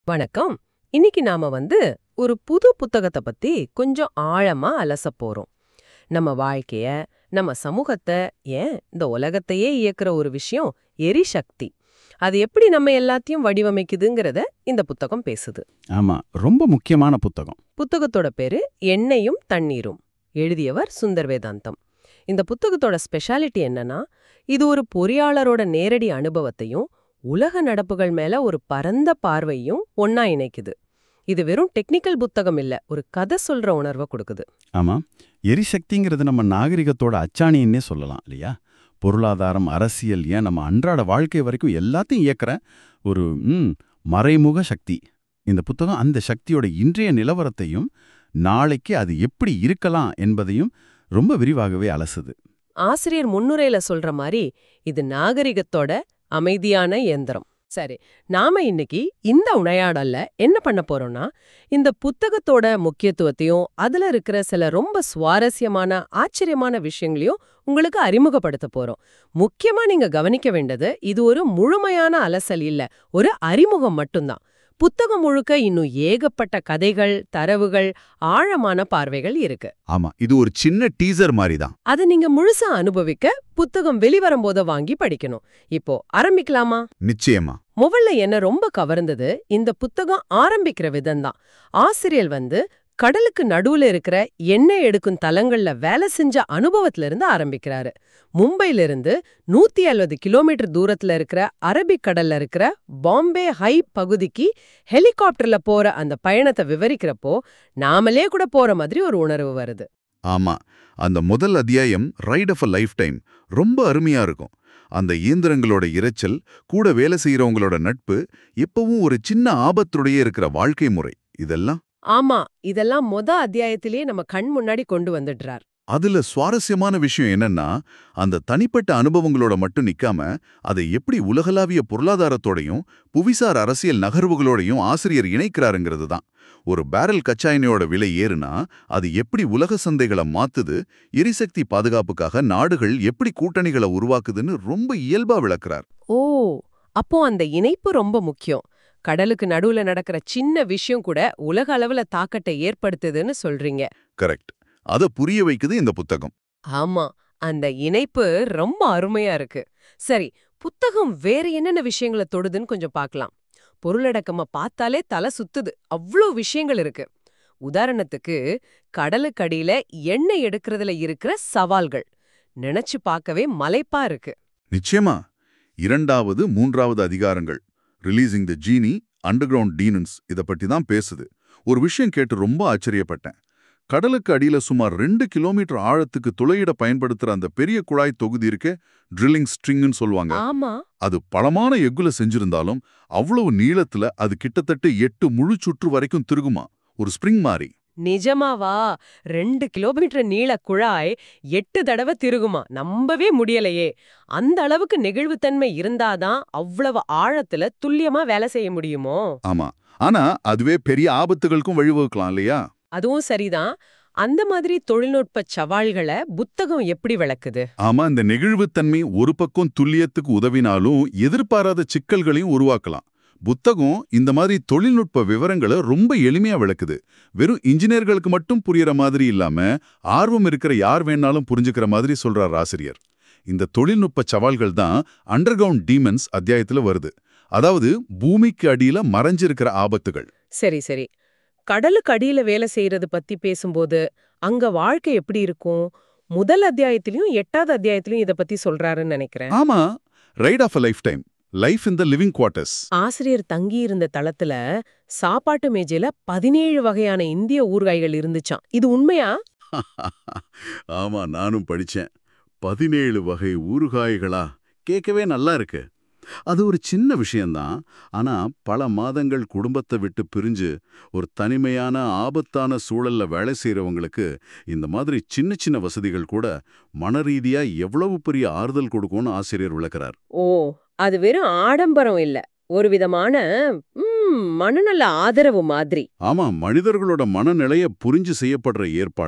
வணக்கம் இன்னைக்கு நாம வந்து ஒரு புது புத்தகத்தை பத்தி கொஞ்சம் ஆழமா அலசப் போறோம் நம்ம வாழ்க்கைய நம்ம சமூகத்தை ஏன் இந்த உலகத்தையே இயக்குற ஒரு விஷயம் எரிசக்தி அது எப்படி நம்ம எல்லாத்தையும் வடிவமைக்குதுங்கிறத இந்த புத்தகம் பேசுது ஆமா ரொம்ப முக்கியமான புத்தகம் புத்தகத்தோட பேரு எண்ணெயும் தண்ணீரும் எழுதியவர் சுந்தர் வேதாந்தம் இந்த புத்தகத்தோட ஸ்பெஷாலிட்டி என்னன்னா இது ஒரு பொறியாளரோட நேரடி அனுபவத்தையும் உலக நடப்புகள் மேல ஒரு பரந்த பார்வையும் ஒன்னா இணைக்குது இது வெறும் டெக்னிக்கல் புத்தகம் இல்ல ஒரு கதை சொல்ற உணர்வை கொடுக்குது ஆமா எரிசக்திங்கிறது நம்ம நாகரிகத்தோட அச்சாணின்னே சொல்லலாம் இல்லையா பொருளாதாரம் அரசியல் ஏன் நம்ம அன்றாட வாழ்க்கை வரைக்கும் எல்லாத்தையும் இயக்குற ஒரு ம் மறைமுக சக்தி இந்த புத்தகம் அந்த சக்தியோட இன்றைய நிலவரத்தையும் நாளைக்கு அது எப்படி இருக்கலாம் என்பதையும் ரொம்ப விரிவாகவே அலசுது ஆசிரியர் முன்னுரையில சொல்ற மாதிரி இது நாகரிகத்தோட அமைதியான இயந்திரம் சரி நாம இன்னைக்கு இந்த உரையாடல்ல என்ன பண்ண போறோம்னா இந்த புத்தகத்தோட முக்கியத்துவத்தையும் அதுல இருக்கிற சில ரொம்ப சுவாரஸ்யமான ஆச்சரியமான விஷயங்களையும் உங்களுக்கு அறிமுகப்படுத்த போறோம் முக்கியமா நீங்க கவனிக்க வேண்டியது இது ஒரு முழுமையான அலசல் இல்ல ஒரு அறிமுகம் மட்டும்தான் புத்தகம் முழுக்க இன்னும் ஏகப்பட்ட கதைகள் தரவுகள் ஆழமான பார்வைகள் இருக்கு ஆமா இது ஒரு சின்ன டீசர் மாதிரி தான் அதை நீங்க முழுசா அனுபவிக்க புத்தகம் வெளிவரும்போத வாங்கி படிக்கணும் இப்போ ஆரம்பிக்கலாமா நிச்சயமா முதல்ல என்ன ரொம்ப கவர்ந்தது இந்த புத்தகம் ஆரம்பிக்கிற விதம்தான் ஆசிரியர் வந்து கடலுக்கு நடுவுல இருக்கிற எண்ணெய் எடுக்கும் தலங்கள்ல வேலை செஞ்ச அனுபவத்துல இருந்து ஆரம்பிக்கிறாரு மும்பையில இருந்து நூத்தி அறுபது கிலோமீட்டர் தூரத்துல இருக்கிற அரபிக் கடல்ல இருக்கிற பாம்பே ஹை பகுதிக்கு ஹெலிகாப்டர்ல போற அந்த பயணத்தை விவரிக்கிறப்போ நாமளே கூட போற மாதிரி ஒரு உணர்வு வருது ஆமா அந்த முதல் அத்தியாயம் right of a lifetime ரொம்ப அருமையா இருக்கும் அந்த இயந்திரங்களோட இரைச்சல் கூட வேலை செய்யறவங்களோட நட்பு எப்பவும் ஒரு சின்ன ஆபத்துடைய இருக்கிற வாழ்க்கை முறை இதெல்லாம் ஆமா இதெல்லாம் மொத அத்தியாயத்திலேயே நம்ம கண் முன்னாடி கொண்டு வந்துடுறார் அதுல சுவாரஸ்யமான விஷயம் என்னன்னா அந்த தனிப்பட்ட அனுபவங்களோட மட்டும் நிக்காம அதை எப்படி உலகளாவிய பொருளாதாரத்தோடையும் புவிசார் அரசியல் நகர்வுகளோடையும் ஆசிரியர் இணைக்கிறாருங்கிறது தான் ஒரு பேரல் கச்சா எண்ணெயோட விலை ஏறுனா அது எப்படி உலக சந்தைகளை மாத்துது எரிசக்தி பாதுகாப்புக்காக நாடுகள் எப்படி கூட்டணிகளை உருவாக்குதுன்னு ரொம்ப இயல்பா விளக்குறார் ஓ அப்போ அந்த இணைப்பு ரொம்ப முக்கியம் கடலுக்கு நடுவுல நடக்கிற சின்ன விஷயம் கூட உலக அளவுல தாக்கத்தை ஏற்படுத்துதுன்னு சொல்றீங்க கரெக்ட் அத புரிய வைக்குது இந்த புத்தகம் ஆமா அந்த இணைப்பு ரொம்ப அருமையா இருக்கு சரி புத்தகம் வேற என்னென்ன விஷயங்களை தொடுதுன்னு கொஞ்சம் பார்க்கலாம் பொருளடக்கமா பார்த்தாலே தலை சுத்துது அவ்வளோ விஷயங்கள் இருக்கு உதாரணத்துக்கு கடலுக்கடியில எண்ணெய் எடுக்கிறதுல இருக்கிற சவால்கள் நினைச்சு பார்க்கவே மலைப்பா இருக்கு நிச்சயமா இரண்டாவது மூன்றாவது அதிகாரங்கள் ரிலீசிங் த ஜீனி அண்டர்கிரவுண்ட் டீனன்ஸ் இத பத்தி தான் பேசுது ஒரு விஷயம் கேட்டு ரொம்ப ஆச்சரியப்பட்டேன் கடலுக்கு அடியில சுமார் ரெண்டு கிலோமீட்டர் ஆழத்துக்கு துளையிட பயன்படுத்துற அந்த பெரிய குழாய் தொகுதி இருக்கே ட்ரில்லிங் ஸ்ட்ரிங்னு சொல்லுவாங்க ஆமா அது பழமான எக்குல செஞ்சிருந்தாலும் அவ்வளவு நீளத்துல அது கிட்டத்தட்ட எட்டு முழு சுற்று வரைக்கும் திருகுமா ஒரு ஸ்ப்ரிங் மாதிரி நிஜமாவா ரெண்டு கிலோமீட்டர் நீள குழாய் எட்டு தடவை திருகுமா நம்பவே முடியலையே அந்த அளவுக்கு நெகிழ்வுத்தன்மை இருந்தாதான் அவ்வளவு ஆழத்துல துல்லியமா வேலை செய்ய முடியுமோ ஆமா ஆனா அதுவே பெரிய ஆபத்துகளுக்கும் வழிவகுக்கலாம் இல்லையா அதுவும் சரிதான் அந்த மாதிரி தொழில்நுட்ப சவால்களை புத்தகம் எப்படி விளக்குது ஆமா இந்த நெகிழ்வுத்தன்மை ஒரு பக்கம் துல்லியத்துக்கு உதவினாலும் எதிர்பாராத சிக்கல்களையும் உருவாக்கலாம் புத்தகம் இந்த மாதிரி தொழில்நுட்ப விவரங்களை ரொம்ப எளிமையா விளக்குது வெறும் இன்ஜினியர்களுக்கு மட்டும் புரியற மாதிரி இல்லாம ஆர்வம் இருக்கிற யார் வேணாலும் புரிஞ்சுக்கிற மாதிரி சொல்றார் ஆசிரியர் இந்த தொழில்நுட்ப சவால்கள் தான் அண்டர்கிரவுண்ட் டீமன்ஸ் அத்தியாயத்துல வருது அதாவது பூமிக்கு அடியில மறைஞ்சிருக்கிற ஆபத்துகள் சரி சரி கடலுக்கு அடியில வேலை செய்யறது பத்தி பேசும்போது அங்க வாழ்க்கை எப்படி இருக்கும் முதல் அத்தியாயத்திலயும் எட்டாவது அத்தியாயத்திலயும் இத பத்தி சொல்றாருன்னு நினைக்கிறேன் ஆமா right of a lifetime life in the living quarters ஆசிரியர் தங்கியிருந்த தளத்துல சாப்பாட்டு மேஜையில பதினேழு வகையான இந்திய ஊறுகாய்கள் இருந்துச்சாம் இது உண்மையா ஆமா நானும் படிச்சேன் பதினேழு வகை ஊறுகாய்களா கேட்கவே நல்லா இருக்கு அது ஒரு சின்ன விஷயம்தான் ஆனா பல மாதங்கள் குடும்பத்தை விட்டு பிரிஞ்சு ஒரு தனிமையான ஆபத்தான சூழல்ல வேலை செய்யறவங்களுக்கு இந்த மாதிரி சின்ன சின்ன வசதிகள் கூட மனரீதியா எவ்வளவு பெரிய ஆறுதல் கொடுக்கும்னு ஆசிரியர் விளக்குறார் ஓ அது வெறும் ஆடம்பரம் இல்ல ஒரு விதமான ம், மனநல ஆதரவு மாதிரி ஆமா மனிதர்களோட மனநிலைய புரிஞ்சு செய்யப்படுற ஏற்பாடு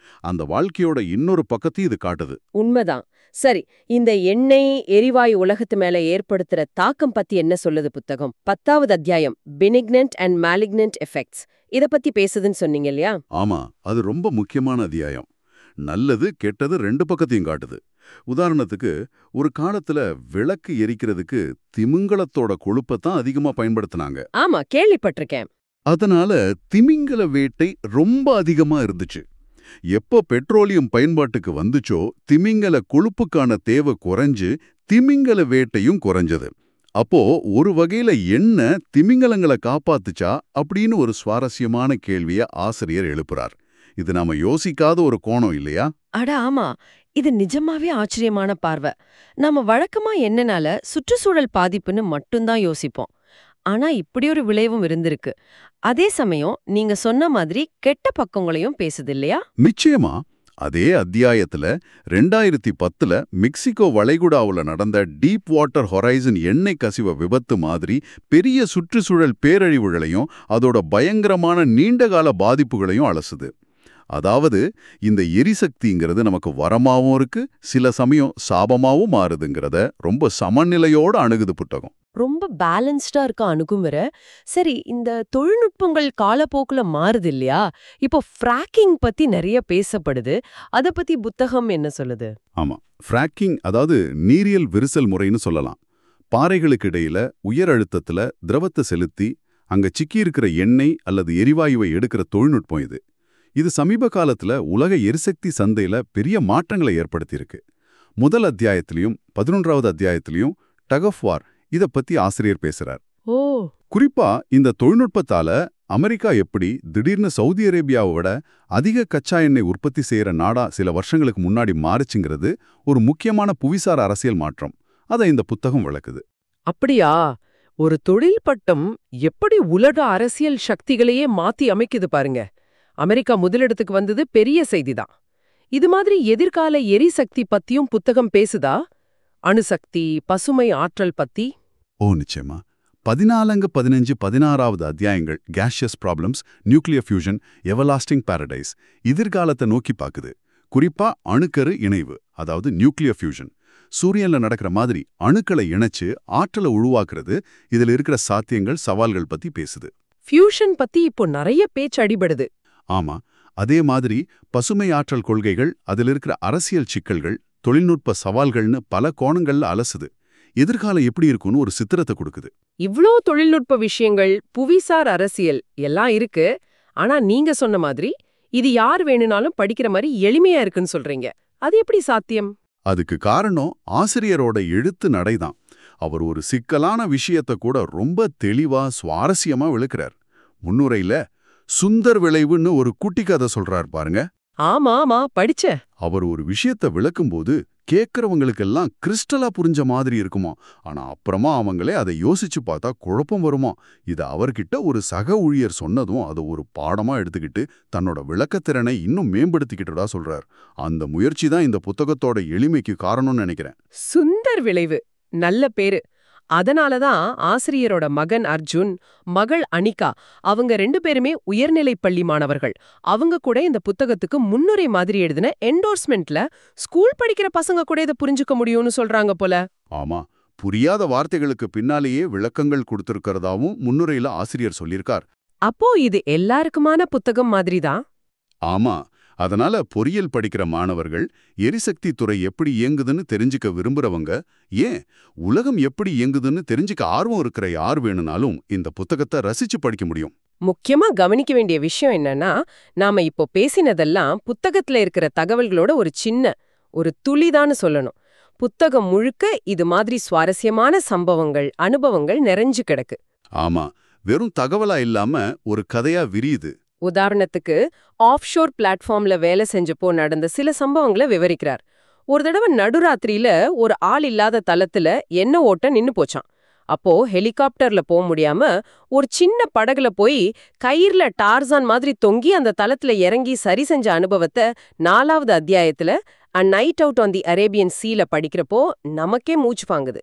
அந்த வாழ்க்கையோட இன்னொரு பக்கத்தையும் இது காட்டுது உண்மைதான் சரி இந்த எண்ணெய் எரிவாயு உலகத்து மேல ஏற்படுத்துற தாக்கம் பத்தி என்ன சொல்லுது புத்தகம் பத்தாவது அத்தியாயம் பினிக்னன்ட் அண்ட் மேலிக்னன்ட் எஃபெக்ட்ஸ் இத பத்தி பேசுதுன்னு சொன்னீங்க இல்லையா ஆமா அது ரொம்ப முக்கியமான அத்தியாயம் நல்லது கெட்டது ரெண்டு பக்கத்தையும் காட்டுது உதாரணத்துக்கு ஒரு காலத்துல விளக்கு எரிக்கிறதுக்கு திமிங்கலத்தோட கொழுப்பத்தான் அதிகமா பயன்படுத்தினாங்க ஆமா கேள்விப்பட்டிருக்கேன் அதனால திமிங்கல வேட்டை ரொம்ப அதிகமா இருந்துச்சு எப்போ பெட்ரோலியம் பயன்பாட்டுக்கு வந்துச்சோ திமிங்கல கொழுப்புக்கான தேவை குறைஞ்சு திமிங்கல வேட்டையும் குறைஞ்சது அப்போ ஒரு வகையில என்ன திமிங்கலங்களை காப்பாத்துச்சா அப்படின்னு ஒரு சுவாரஸ்யமான கேள்விய ஆசிரியர் எழுப்புறார் இது நாம யோசிக்காத ஒரு கோணம் இல்லையா அட ஆமா இது நிஜமாவே ஆச்சரியமான பார்வை நாம வழக்கமா என்னனால சுற்றுச்சூழல் பாதிப்புன்னு மட்டும்தான் யோசிப்போம் ஆனா இப்படி ஒரு விளைவும் இருந்திருக்கு அதே சமயம் நீங்க சொன்ன மாதிரி கெட்ட பக்கங்களையும் பேசுது இல்லையா நிச்சயமா அதே அத்தியாயத்துல ரெண்டாயிரத்தி பத்துல மெக்சிகோ வளைகுடாவுல நடந்த டீப் வாட்டர் ஹொரைசன் எண்ணெய் கசிவ விபத்து மாதிரி பெரிய சுற்றுச்சூழல் பேரழிவுகளையும் அதோட பயங்கரமான நீண்டகால பாதிப்புகளையும் அலசுது அதாவது இந்த எரிசக்திங்கிறது நமக்கு வரமாவும் இருக்கு சில சமயம் சாபமாவும் மாறுதுங்கிறத ரொம்ப சமநிலையோட அணுகுது புத்தகம் ரொம்ப பேலன்ஸ்டா இருக்க அணுகுமுறை சரி இந்த தொழில்நுட்பங்கள் காலப்போக்குல மாறுது இல்லையா இப்போ ஃப்ராக்கிங் பத்தி நிறைய பேசப்படுது அத பத்தி புத்தகம் என்ன சொல்லுது ஆமா ஃப்ராக்கிங் அதாவது நீரியல் விரிசல் முறைன்னு சொல்லலாம் பாறைகளுக்கு இடையில உயர் அழுத்தத்துல திரவத்தை செலுத்தி அங்க சிக்கியிருக்கிற எண்ணெய் அல்லது எரிவாயுவை எடுக்கிற தொழில்நுட்பம் இது இது சமீப காலத்துல உலக எரிசக்தி சந்தையில பெரிய மாற்றங்களை ஏற்படுத்தியிருக்கு முதல் அத்தியாயத்திலையும் பதினொன்றாவது அத்தியாயத்திலையும் டக் ஆஃப் வார் இத பத்தி ஆசிரியர் பேசுறார் ஓ குறிப்பா இந்த தொழில்நுட்பத்தால அமெரிக்கா எப்படி திடீர்னு சவுதி அரேபியாவை விட அதிக கச்சா எண்ணெய் உற்பத்தி செய்யற நாடா சில வருஷங்களுக்கு முன்னாடி மாறுச்சுங்கிறது ஒரு முக்கியமான புவிசார் அரசியல் மாற்றம் அதை இந்த புத்தகம் விளக்குது அப்படியா ஒரு தொழில் பட்டம் எப்படி உலக அரசியல் சக்திகளையே மாத்தி அமைக்குது பாருங்க அமெரிக்கா முதலிடத்துக்கு வந்தது பெரிய செய்திதான் இது மாதிரி எதிர்கால எரிசக்தி பத்தியும் புத்தகம் பேசுதா அணுசக்தி பசுமை ஆற்றல் பத்தி ஓ நிச்சயமா பதினாலங்கு பதினஞ்சு பதினாறாவது அத்தியாயங்கள் கேஷியஸ் problems nuclear fusion everlasting paradise எதிர்காலத்தை நோக்கி பாக்குது குறிப்பா அணுக்கரு இணைவு அதாவது நியூக்ளியர் ஃபியூஷன் சூரியன்ல நடக்கிற மாதிரி அணுக்களை இணைச்சு ஆற்றலை உருவாக்குறது இதுல இருக்கிற சாத்தியங்கள் சவால்கள் பத்தி பேசுது ஃபியூஷன் பத்தி இப்போ நிறைய பேச்சு அடிபடுது ஆமா அதே மாதிரி பசுமை ஆற்றல் கொள்கைகள் அதில் இருக்கிற அரசியல் சிக்கல்கள் தொழில்நுட்ப சவால்கள்னு பல கோணங்கள்ல அலசுது எதிர்காலம் எப்படி இருக்கும்னு ஒரு சித்திரத்தை கொடுக்குது இவ்ளோ தொழில்நுட்ப விஷயங்கள் புவிசார் அரசியல் எல்லாம் இருக்கு ஆனா நீங்க சொன்ன மாதிரி இது யார் வேணும்னாலும் படிக்கிற மாதிரி எளிமையா இருக்குன்னு சொல்றீங்க அது எப்படி சாத்தியம் அதுக்கு காரணம் ஆசிரியரோட எழுத்து நடைதான் அவர் ஒரு சிக்கலான விஷயத்த கூட ரொம்ப தெளிவா சுவாரஸ்யமா விளக்குறார் முன்னுரையில சுந்தர் விளைவுன்னு ஒரு குட்டி கதை சொல்றார் பாருங்க ஆமா ஆமா படிச்ச அவர் ஒரு விஷயத்த விளக்கும்போது கேட்கறவங்களுக்கெல்லாம் கிறிஸ்டலா புரிஞ்ச மாதிரி இருக்குமா ஆனா அப்புறமா அவங்களே அதை யோசிச்சு பார்த்தா குழப்பம் வருமா இது அவர்கிட்ட ஒரு சக ஊழியர் சொன்னதும் அதை ஒரு பாடமா எடுத்துக்கிட்டு தன்னோட விளக்கத்திறனை இன்னும் மேம்படுத்திக்கிட்டதா சொல்றார் அந்த முயற்சி தான் இந்த புத்தகத்தோட எளிமைக்கு காரணம்னு நினைக்கிறேன் சுந்தர் விளைவு நல்ல பேரு அதனாலதான் ஆசிரியரோட மகன் அர்ஜுன் மகள் அனிகா அவங்க ரெண்டு பேருமே உயர்நிலைப் பள்ளி மாணவர்கள் அவங்க கூட இந்த புத்தகத்துக்கு முன்னுரை மாதிரி எழுதின என்டோர்ஸ்மெண்ட்ல ஸ்கூல் படிக்கிற பசங்க கூட இதை புரிஞ்சுக்க முடியும்னு சொல்றாங்க போல ஆமா புரியாத வார்த்தைகளுக்கு பின்னாலேயே விளக்கங்கள் கொடுத்திருக்கிறதாவும் முன்னுரையில ஆசிரியர் சொல்லியிருக்கார் அப்போ இது எல்லாருக்குமான புத்தகம் மாதிரிதான் ஆமா அதனால பொறியியல் படிக்கிற மாணவர்கள் எரிசக்தி துறை எப்படி இயங்குதுன்னு தெரிஞ்சுக்க விரும்புறவங்க ஏன் உலகம் எப்படி இயங்குதுன்னு தெரிஞ்சுக்க ஆர்வம் இருக்கிற யார் வேணும்னாலும் இந்த புத்தகத்தை ரசிச்சு படிக்க முடியும் முக்கியமா கவனிக்க வேண்டிய விஷயம் என்னன்னா நாம இப்போ பேசினதெல்லாம் புத்தகத்துல இருக்கிற தகவல்களோட ஒரு சின்ன ஒரு துளிதான்னு சொல்லணும் புத்தகம் முழுக்க இது மாதிரி சுவாரஸ்யமான சம்பவங்கள் அனுபவங்கள் நிறைஞ்சு கிடக்கு ஆமா வெறும் தகவலா இல்லாம ஒரு கதையா விரியுது உதாரணத்துக்கு ஆஃப் ஷோர் பிளாட்ஃபார்ம்ல வேலை செஞ்சப்போ நடந்த சில சம்பவங்களை விவரிக்கிறார் ஒரு தடவை நடுராத்திரியில ஒரு ஆள் இல்லாத தளத்துல எண்ணெய் ஓட்ட நின்னு போச்சான் அப்போ ஹெலிகாப்டர்ல போக முடியாம ஒரு சின்ன படகுல போய் கயிறுல டார்சான் மாதிரி தொங்கி அந்த தளத்துல இறங்கி சரி செஞ்ச அனுபவத்தை நாலாவது அத்தியாயத்துல a night out on the Arabian சீல படிக்கிறப்போ நமக்கே மூச்சு வாங்குது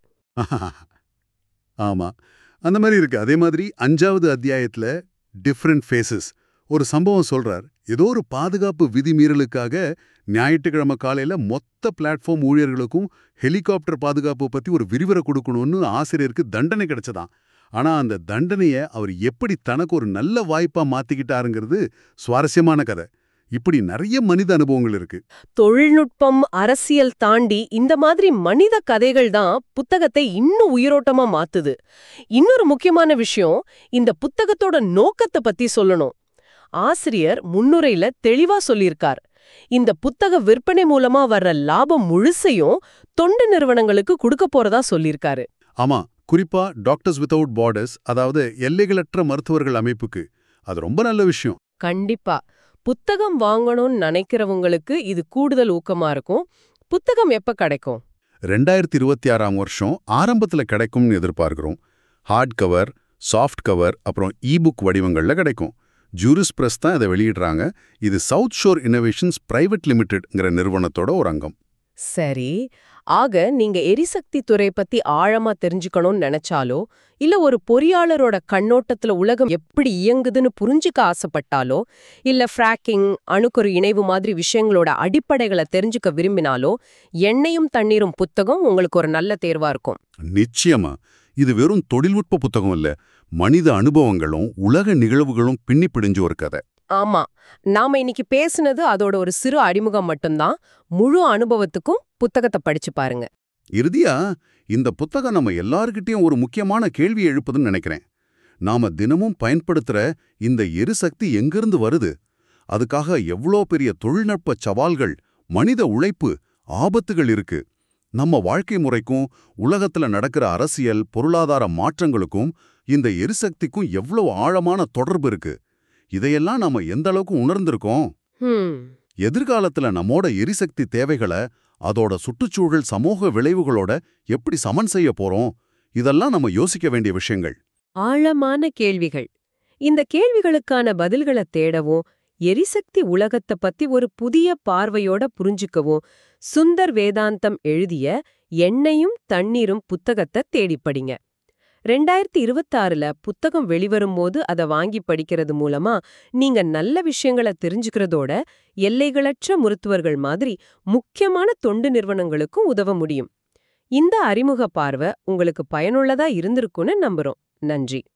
ஆமா அந்த மாதிரி இருக்கு அதே மாதிரி அஞ்சாவது அத்தியாயத்துல டிஃப்ரெண்ட் ஃபேஸஸ் ஒரு சம்பவம் சொல்றார் ஏதோ ஒரு பாதுகாப்பு விதிமீறலுக்காக ஞாயிற்றுக்கிழமை காலையில மொத்த பிளாட்ஃபார்ம் ஊழியர்களுக்கும் ஹெலிகாப்டர் பாதுகாப்பு பத்தி ஒரு விரிவுரை கொடுக்கணும்னு ஆசிரியருக்கு தண்டனை கிடைச்சதாம் ஆனா அந்த தண்டனைய அவர் எப்படி தனக்கு ஒரு நல்ல வாய்ப்பா மாத்திக்கிட்டாருங்கிறது சுவாரஸ்யமான கதை இப்படி நிறைய மனித அனுபவங்கள் இருக்கு தொழில்நுட்பம் அரசியல் தாண்டி இந்த மாதிரி மனித கதைகள் தான் புத்தகத்தை இன்னும் உயிரோட்டமா மாத்துது இன்னொரு முக்கியமான விஷயம் இந்த புத்தகத்தோட நோக்கத்தை பத்தி சொல்லணும் ஆசிரியர் முன்னுரையில தெளிவா சொல்லியிருக்கார் இந்த புத்தக விற்பனை மூலமா வர்ற லாபம் முழுசையும் தொண்டு நிறுவனங்களுக்கு கொடுக்க போறதா சொல்லியிருக்காரு ஆமா குறிப்பா டாக்டர்ஸ் வித்தவுட் பார்டர்ஸ் அதாவது எல்லைகளற்ற மருத்துவர்கள் அமைப்புக்கு அது ரொம்ப நல்ல விஷயம் கண்டிப்பா புத்தகம் வாங்கணும்னு நினைக்கிறவங்களுக்கு இது கூடுதல் ஊக்கமா இருக்கும் புத்தகம் எப்ப கிடைக்கும் ரெண்டாயிரத்தி இருபத்தி ஆறாம் வருஷம் ஆரம்பத்துல கிடைக்கும்னு எதிர்பார்க்கிறோம் ஹார்ட் கவர் சாஃப்ட் கவர் அப்புறம் இபுக் வடிவங்கள்ல கிடைக்கும் ஜூரிஸ் பிரஸ் தான் இதை வெளியிடுறாங்க இது சவுத் ஷோர் இன்னோவேஷன்ஸ் பிரைவேட் லிமிடெட்ங்கிற நிறுவனத்தோட ஒரு அங்கம் சரி ஆக நீங்க எரிசக்தி துறை பத்தி ஆழமா தெரிஞ்சுக்கணும்னு நினைச்சாலோ இல்ல ஒரு பொறியாளரோட கண்ணோட்டத்துல உலகம் எப்படி இயங்குதுன்னு புரிஞ்சுக்க ஆசைப்பட்டாலோ இல்ல ஃப்ராக்கிங் அணுக்கரு இணைவு மாதிரி விஷயங்களோட அடிப்படைகளை தெரிஞ்சுக்க விரும்பினாலோ எண்ணெயும் தண்ணீரும் புத்தகம் உங்களுக்கு ஒரு நல்ல தேர்வா இருக்கும் நிச்சயமா இது வெறும் தொழில்நுட்ப புத்தகம் இல்ல மனித அனுபவங்களும் உலக நிகழ்வுகளும் பின்னி பிடிஞ்ச ஒரு கதை ஆமா நாம இன்னைக்கு பேசுனது அதோட ஒரு சிறு அறிமுகம் மட்டும்தான் முழு அனுபவத்துக்கும் புத்தகத்தை படிச்சு பாருங்க இறுதியா இந்த புத்தகம் நம்ம எல்லார்கிட்டயும் ஒரு முக்கியமான கேள்வி எழுப்புதுன்னு நினைக்கிறேன் நாம தினமும் பயன்படுத்துற இந்த எரிசக்தி எங்கிருந்து வருது அதுக்காக எவ்வளோ பெரிய தொழில்நுட்ப சவால்கள் மனித உழைப்பு ஆபத்துகள் இருக்கு நம்ம வாழ்க்கை முறைக்கும் உலகத்துல நடக்கிற அரசியல் பொருளாதார மாற்றங்களுக்கும் இந்த எரிசக்திக்கும் எவ்வளவு ஆழமான தொடர்பு இருக்கு இதையெல்லாம் நாம எந்த அளவுக்கு உணர்ந்திருக்கோம் ஹம் எதிர்காலத்துல நம்மோட எரிசக்தி தேவைகளை அதோட சுற்றுச்சூழல் சமூக விளைவுகளோட எப்படி சமன் செய்ய போறோம் இதெல்லாம் நம்ம யோசிக்க வேண்டிய விஷயங்கள் ஆழமான கேள்விகள் இந்த கேள்விகளுக்கான பதில்களை தேடவும் எரிசக்தி உலகத்தை பத்தி ஒரு புதிய பார்வையோட புரிஞ்சுக்கவும் சுந்தர் வேதாந்தம் எழுதிய எண்ணெயும் தண்ணீரும் புத்தகத்தை தேடிப் படிங்க ரெண்டாயிரத்தி இருபத்தாறுல புத்தகம் வெளிவரும்போது அதை வாங்கி படிக்கிறது மூலமா நீங்க நல்ல விஷயங்களை தெரிஞ்சுக்கிறதோட எல்லைகளற்ற மருத்துவர்கள் மாதிரி முக்கியமான தொண்டு நிறுவனங்களுக்கும் உதவ முடியும் இந்த அறிமுக பார்வை உங்களுக்கு பயனுள்ளதா இருந்திருக்கும்னு நம்புறோம் நன்றி